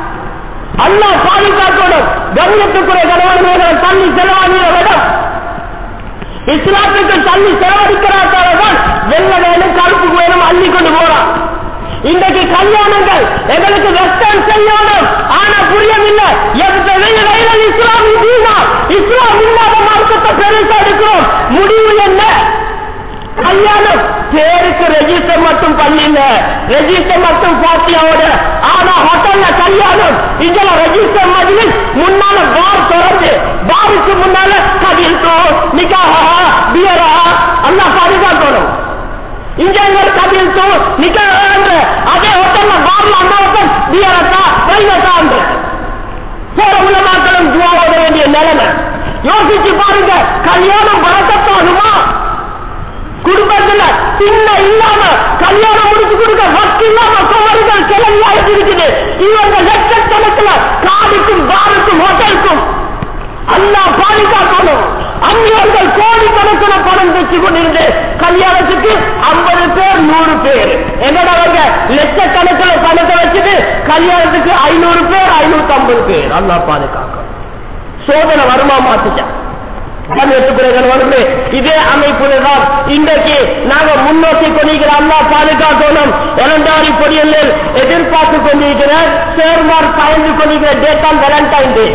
அல்லா பாதுகாக்கணும் கண்ணியத்துக்குரிய கணவன் தண்ணி செலவாகிற விடம் இஸ்லாத்துக்கு தண்ணி செலவழிக்கிறார்கள் வெள்ள வேணும் கருப்பு வேணும் அள்ளி கொண்டு போறான் இன்றைக்கு கல்யாணங்கள் எங்களுக்கு வெஸ்டர்ன் செய்யணும் ஆனா புரியவில்லை எவ்வளவு இஸ்லாம் தீனா இஸ்லாம் இல்லாத மார்க்கத்தை பெருசா எடுக்கிறோம் முடிவு என்ன கல்யாணம் பேருக்கு ரெஜிஸ்டர் மட்டும் பண்ணில ரெஜிஸ்டர் மட்டும் பாத்தியாவோட ஆனா ஹோட்டல்ல கல்யாணம் இதுல ரெஜிஸ்டர் மாதிரி முன்னால பார் திறந்து பாருக்கு முன்னால கதில்கோ நிக்காஹா பியரா அல்லா பாதுகாக்கணும் இங்க இவர் கதில்கோ நிக்காஹான்ற அதே ஹோட்டல்ல பார்ல அந்த ஹோட்டல் பியரத்தா வெள்ளத்தான்ற போற உலமாக்களும் துவாவோட வேண்டிய நிலைமை யோசிச்சு பாருங்க கல்யாணம் வழக்கத்தாகுமா குடும்பத்துல சின்ன இல்லாம கல்யாணம் முடிச்சு கொடுக்க வக்கு இல்லாம குமரிகள் கிளம்பியாயிட்டு இருக்குது இவங்க லட்சக்கணக்கில் காடுக்கும் பாருக்கும் ஹோட்டலுக்கும் அல்லா பாதுகாக்கணும் அந்நியர்கள் கோடிக்கணக்கில் பணம் வச்சு கொண்டிருந்து கல்யாணத்துக்கு ஐம்பது பேர் நூறு பேர் எங்கடவங்க லட்சக்கணக்கில் பணத்தை வச்சுட்டு கல்யாணத்துக்கு ஐநூறு பேர் ஐநூத்தி ஐம்பது பேர் அல்லா பாதுகாக்கணும் சோதனை வருமா மாத்திட்டான் கண்ணியத்துக்குரியவர்களே, இதே அமைப்புதான் இன்றைக்கு நாங்க முன்னோக்கி கொண்டிருக்கிற அல்லா பாதுகாக்கணும் இரண்டாவது பொடியில் எதிர்பார்த்து கொண்டிருக்கிற சேர்மார் பயந்து கொண்டிருக்கிற டேட் ஆன் வேலண்டைன் டே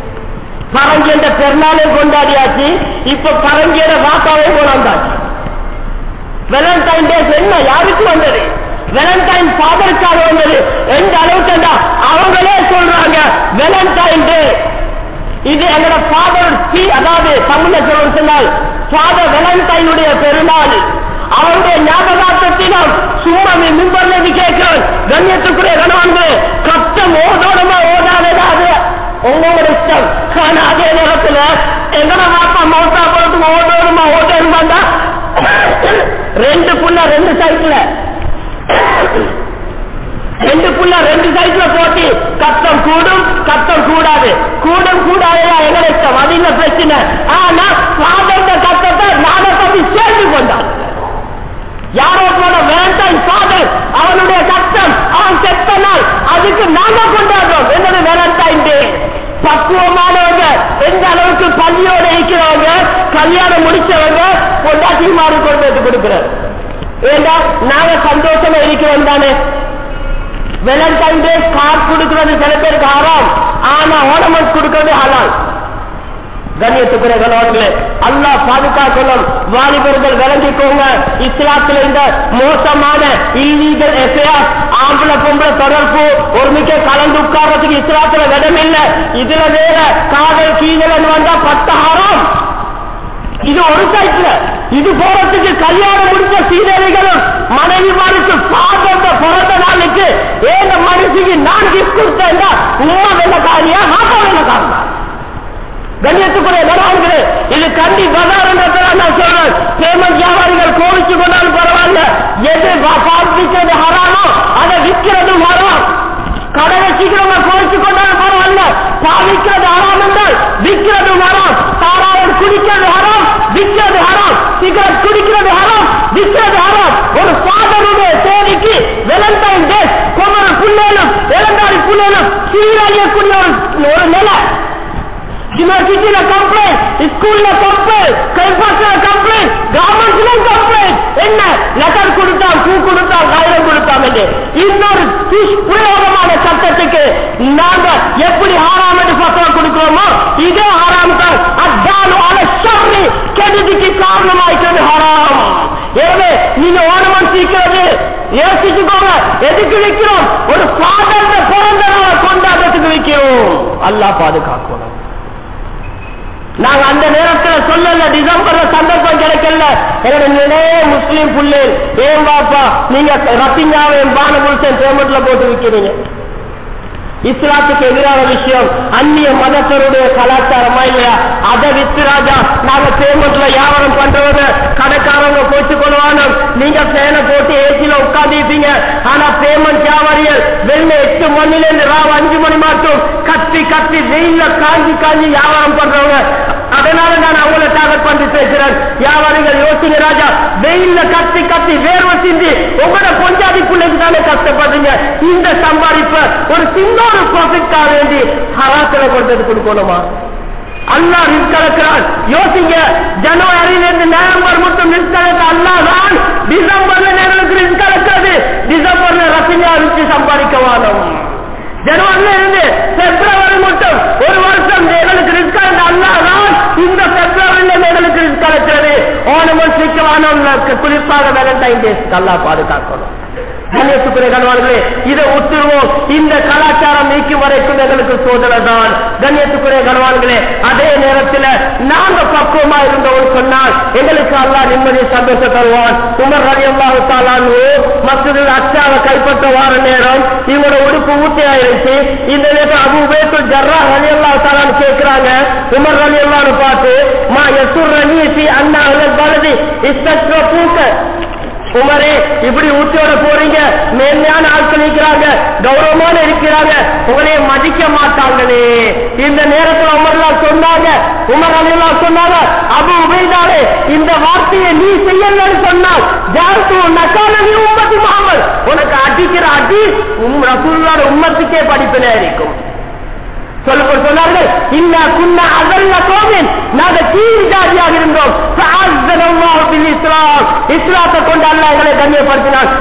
பரங்கி என்ற பெருநாளை கொண்டாடியாச்சு இப்ப பரங்கியோட வாக்காவே கொண்டாந்தாச்சு வேலண்டைன் டே என்ன யாருக்கு வந்தது வேலண்டைன் ஃபாதருக்காக வந்தது எந்த அளவுக்கு அவங்களே சொல்றாங்க வேலண்டைன் டே இது எங்களோட ஃபாதர் சி அதாவது தமிழ்ல சொல்ல சொன்னால் ஃபாதர் வேலண்டைனுடைய பெருநாள் அவருடைய ஞாபகார்த்தத்தினால் சும்மா மின்பர்ல இருந்து கேட்கிறோம் கண்ணியத்துக்குரிய கணவன்களே கஷ்டம் ஓதோடமா ஓதாதேடாது உங்களோட இஷ்டம் ஆனா அதே நேரத்துல எங்கட மாப்பா மௌத்தா போட்டு ஓடோடுமா ஓடோடுமா ரெண்டு புள்ள ரெண்டு சைட்ல ரெண்டு புள்ள ரெண்டு சைட்ல போட்டு கத்தம் கூடும் கத்தம் கூடாது கூடும் கூடாதுயா எங்களை இஷ்டம் அது இல்ல பிரச்சனை ஆனா ஃபாதர் கத்தத்தை நாங்க பத்தி சேர்ந்து கொண்டான் யாரோ போன வேண்டாம் ஃபாதர் அவனுடைய கஷ்டம் அவன் செத்த நாள் அதுக்கு நாங்க கொண்டாடுறோம் என்னது வேலண்டைன் டே பக்குவமானவங்க எந்த அளவுக்கு பள்ளியோட இருக்கிறவங்க கல்யாணம் முடிச்சவங்க பொண்டாட்டி மாறி கொண்டு வந்து கொடுக்கிறார் ஏண்டா நாங்க சந்தோஷமா இருக்கிறோம் தானே வேலண்டைன் டே கார்டு கொடுக்கிறது சில பேருக்கு ஹராம் ஆனா ஓர்னமெண்ட் கொடுக்கிறது ஹலால் கண்ணியத்துக்குரிய கணவர்களே அல்லாஹ் பாதுகாக்கணும் வாலிபர்கள் விளங்கிக்கோங்க இஸ்லாத்துல இந்த மோசமான இல்லீகல் எஃப்ஐஆர் ஆம்பளை பொம்பளை தொடர்பு ஒரு மிக்க கலந்து உட்கார்றதுக்கு இஸ்லாத்துல இடம் இல்லை இதுல வேற காதல் கீழல் வந்தா பத்து ஹராம் இது ஒரு சைட்ல இது போறதுக்கு கல்யாணம் முடிச்ச சீதேவிகளும் மனைவிமாருக்கு பாதந்த பிறந்த நாளுக்கு ஏந்த மனுஷிக்கு நான் கிஃப்ட் கொடுத்தேன் உமா வெள்ளக்காரியா மாப்பா வெள்ளக்காரனா கண்ணியத்துக்குரிய கணவன்களே இது கண்டி பஜார் என்றதான் நான் சொல்றேன் பேமெண்ட் வியாபாரிகள் கோவிச்சு கொண்டாலும் பரவாயில்ல எது பார்ப்பிக்கிறது ஹராமோ அதை விற்கிறதும் ஹராம் கடை வச்சுக்கிறவங்க கோவிச்சு கொண்டாலும் பரவாயில்ல பாவிக்கிறது ஹராம் என்றால் விற்கிறதும் ஹராம் தாராளம் குடிக்கிறது ஹராம் விற்கிறது ஹராம் சிகரெட் குடிக்கிறது ஹராம் விற்கிறது ஹராம் ஒரு ஃபாதருடைய தேதிக்கு வேலண்டைன் டே குமர புள்ளேலும் வேலண்டாரி புள்ளேலும் சீரழியக்கூடிய ஒரு ஒரு நிலை யூனிவர்சிட்டியில கம்ப்ளைண்ட் ஸ்கூல்ல கம்ப்ளைண்ட் கைப்பாசில கம்ப்ளைண்ட் கவர்மெண்ட்ல கம்ப்ளைண்ட் என்ன யோசிச்சுக்கோங்க எதுக்கு வைக்கிறோம் ஒரு ஃபாதர் பிறந்த நாளை கொண்டாடுறதுக்கு வைக்கிறோம் அல்லாஹ் பாதுகாக்கணும் நாங்க அந்த நேரத்துல சொல்லல டிசம்பர்ல சந்தர்ப்பம் கிடைக்கல என்னோட நிறைய முஸ்லீம் புள்ளே ஏன் பாப்பா நீங்க ரத்திஞ்சாவையும் பானபுருஷன் பேமெண்ட்ல போட்டு விக்கிறீங்க இஸ்லாத்துக்கு எதிரான விஷயம் அந்நிய மதத்தருடைய கலாச்சாரமா இல்லையா அதை வித்து ராஜா நாங்க பேமெண்ட்ல வியாபாரம் பண்றவங்க கடைக்காரங்க போச்சு கொள்வானோ நீங்க பேனை போட்டு ஏசியில உட்காந்துருப்பீங்க ஆனா பேமெண்ட் வியாபாரிகள் வெள்ள எட்டு மணில இருந்து ராவ் அஞ்சு மணி மட்டும் கத்தி கத்தி வெயில்ல காஞ்சி காஞ்சி வியாபாரம் பண்றவங்க அதனால நான் அவங்கள டார்கெட் பண்ணி பேசுறேன் வியாபாரிகள் யோசிங்க ராஜா வெயில்ல கத்தி கத்தி வேர்வை சிந்தி உங்களோட பொஞ்சாதி பிள்ளைக்கு தானே கஷ்டப்படுறீங்க இந்த சம்பாதிப்ப ஒரு சின்ன ஒரு ப்ராஃபிட்காக வேண்டி ஹராத்துல கொண்டு கொடுக்கணுமா அல்லாஹ் ரிஸ்க் கலக்கிறான் யோசிங்க ஜனவரியில இருந்து நவம்பர் மட்டும் ரிஸ்க் கலக்க அல்லாஹ் தான் டிசம்பர்ல நேரத்துக்கு ரிஸ்க் கலக்கிறது டிசம்பர்ல ரசிகா ரிச்சு சம்பாதிக்க வாழும் ஜனவரில இருந்து பிப்ரவரி மட்டும் ஒரு வருஷம் எங்களுக்கு ரிஸ்க் கலந்த அல்லாஹ் தான் இந்த பிப்ரவரியில எங்களுக்கு ரிஸ்க் கலக்கிறது ஓணமும் சிக்கவானம் குறிப்பாக வேலண்டைன் டேஸ்க்கு அல்லாஹ் பாதுகாக்கணும் கண்ணியத்துக்குரிய கணவான்களே இதை உத்துருவோம் இந்த கலாச்சாரம் நீக்கும் வரைக்கும் எங்களுக்கு சோதனை தான் கண்ணியத்துக்குரிய கணவான்களே அதே நேரத்தில் நாங்க பக்குவமா இருந்தோம் சொன்னால் எங்களுக்கு அல்லா நிம்மதி சந்தோஷம் தருவான் உமர் ரவி அல்லாஹு தாலானு மசூதில் அச்சாவை கைப்பற்ற வார நேரம் இவங்களோட உடுப்பு ஊட்டியா இருந்துச்சு இந்த நேரத்தில் அபு பேத்து ஜர்ரா ரவி அல்லாஹு தாலான்னு கேட்கிறாங்க உமர் ரவி அல்லான்னு பார்த்து மா எசுர் ரனி சி அண்ணா பலதி இஸ்தக்ர பூக்க உமரே இப்படி ஊட்டியோட போறீங்க மேன்மையான ஆட்கள் இருக்கிறாங்க கௌரவமான இருக்கிறாங்க உங்களைய மதிக்க மாட்டாங்களே இந்த நேரத்தில் உமர்லாம் சொன்னாங்க உமர் அலிலாம் சொன்னாங்க அபு உபைதாலே இந்த வார்த்தையை நீ செய்யலன்னு சொன்னால் ஜாத்து நக்கானி உம்மதி முகமது உனக்கு அடிக்கிற அடி உம் ரசூல்லோட உம்மத்துக்கே படிப்பினா இருக்கும் சொல்ல சொன்னார்கள் இல்ல குன்ன அதல்ல கோவின் நாங்க கீழ் ஜாதியாக இருந்தோம் இஸ்லாம் இஸ்லாத்தை கொண்டு அல்ல எங்களை கண்ணியப்படுத்தினார்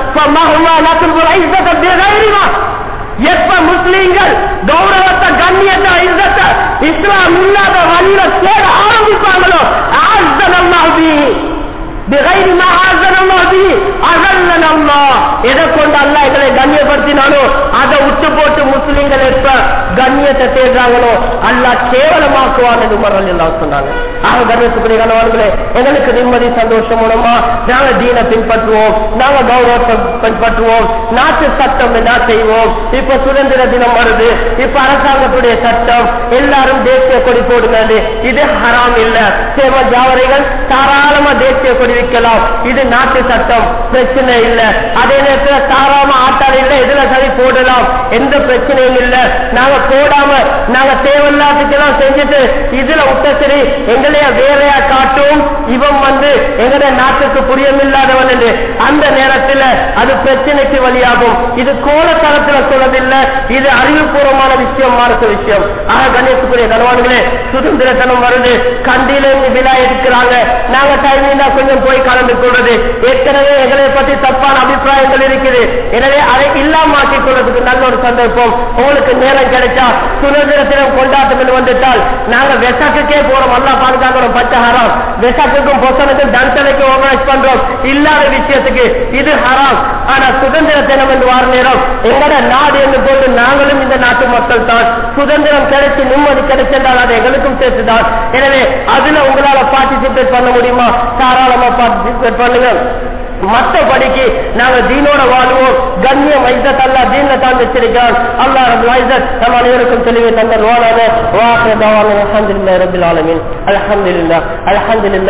எப்ப முஸ்லீம்கள் கௌரவத்தை கண்ணியத்தை இஸ்ஸத்தை இஸ்லாம் இல்லாத வழியில தேட ஆரம்பிப்பாங்களோ ஆசனல்லாஹி بغير ما آذن الله به أذلنا الله எதை கொண்டு அல்லாஹ் எங்களை கண்ணியப்படுத்தினாலோ அதை விட்டு போட்டு முஸ்லிம்கள் எப்ப கண்ணியத்தை தேடுறாங்களோ அல்லாஹ் கேவலமாக்குவான் என்று உமர் எல்லாம் சொன்னாங்க ஆக கண்ணியத்துக்குரிய கணவன்களே எங்களுக்கு நிம்மதி சந்தோஷம் மூலமா நாங்க தீனை பின்பற்றுவோம் நாங்க கௌரவத்தை பின்பற்றுவோம் நாட்டு சட்டம் என்ன செய்வோம் இப்ப சுதந்திர தினம் வருது இப்ப அரசாங்கத்துடைய சட்டம் எல்லாரும் தேசிய கொடி போடுங்க இது ஹராம் இல்ல சேவ ஜாவரைகள் தாராளமா தேசிய கொடி வைக்கலாம் இது நாட்டு சட்டம் பிரச்சனை இல்ல அதே நேரத்தில் தாராளமா ஆட்டாள் இல்ல இதுல சரி போடலாம் எந்த பிரச்சனையும் இல்ல நாங்க போடாம நாங்க தேவையில்லாததுக்கெல்லாம் செஞ்சுட்டு இதுல விட்ட சரி எங்களைய வேலையா காட்டும் இவன் வந்து எங்கட நாட்டுக்கு புரியமில்லாதவன் என்று அந்த நேரத்தில் அது பிரச்சனைக்கு வழியாகும் இது கோலத்தரத்துல சொல்லதில்லை இது அறிவுபூர்வமான விஷயம் மார்க்க விஷயம் ஆக கணேசத்துக்குரிய கனவான்களே சுதந்திரத்தனம் வருது கண்டியில இருந்து விழா எடுக்கிறாங்க நாங்க டைமிங் கொஞ்சம் போய் கலந்து கொள்வது ஏற்கனவே எங்களை பத்தி தப்பான அபிப்பிராயங்கள் இருக்குது எனவே அதை இல்லாம ஆக்கிக் கொள்வதற்கு நல்ல ஒரு சந்தர்ப்பம் உங்களுக்கு நேரம் கிடைச்சா சுதந்திர தினம் கொண்டாட்டம் என்று வந்துட்டால் நாங்க வெசாக்குக்கே போறோம் அல்லா பாதுகாக்கிறோம் பச்சை ஹராம் வெசாக்குக்கும் பொசனுக்கும் தண்டனைக்கும் ஆர்கனைஸ் பண்றோம் இல்லாத விஷயத்துக்கு இது ஹராம் ஆனா சுதந்திர தினம் என்று வார நேரம் எங்கட நாடு என்று போட்டு நாங்களும் இந்த நாட்டு மக்கள் தான் சுதந்திரம் கிடைச்சு நிம்மதி கிடைச்சிருந்தால் அது எங்களுக்கும் சேர்த்துதான் எனவே அதுல உங்களால பார்ட்டிசிபேட் பண்ண முடியுமா தாராளமா பார்ட்டிசிபேட் பண்ணுங்க மற்றபடிக்கு நாங்க தீனோட வாழ்வோம் கண்ணியம் ஐசத் அல்லா தீன்ல தான் வச்சிருக்கான் அல்லா ரபுல் ஐசத் நம்ம அனைவருக்கும் தெளிவை தந்தர் வாழாத வாச அலமதுல்லா ரபில் ஆலமின் அலமதுல்லா அலமதுல்லா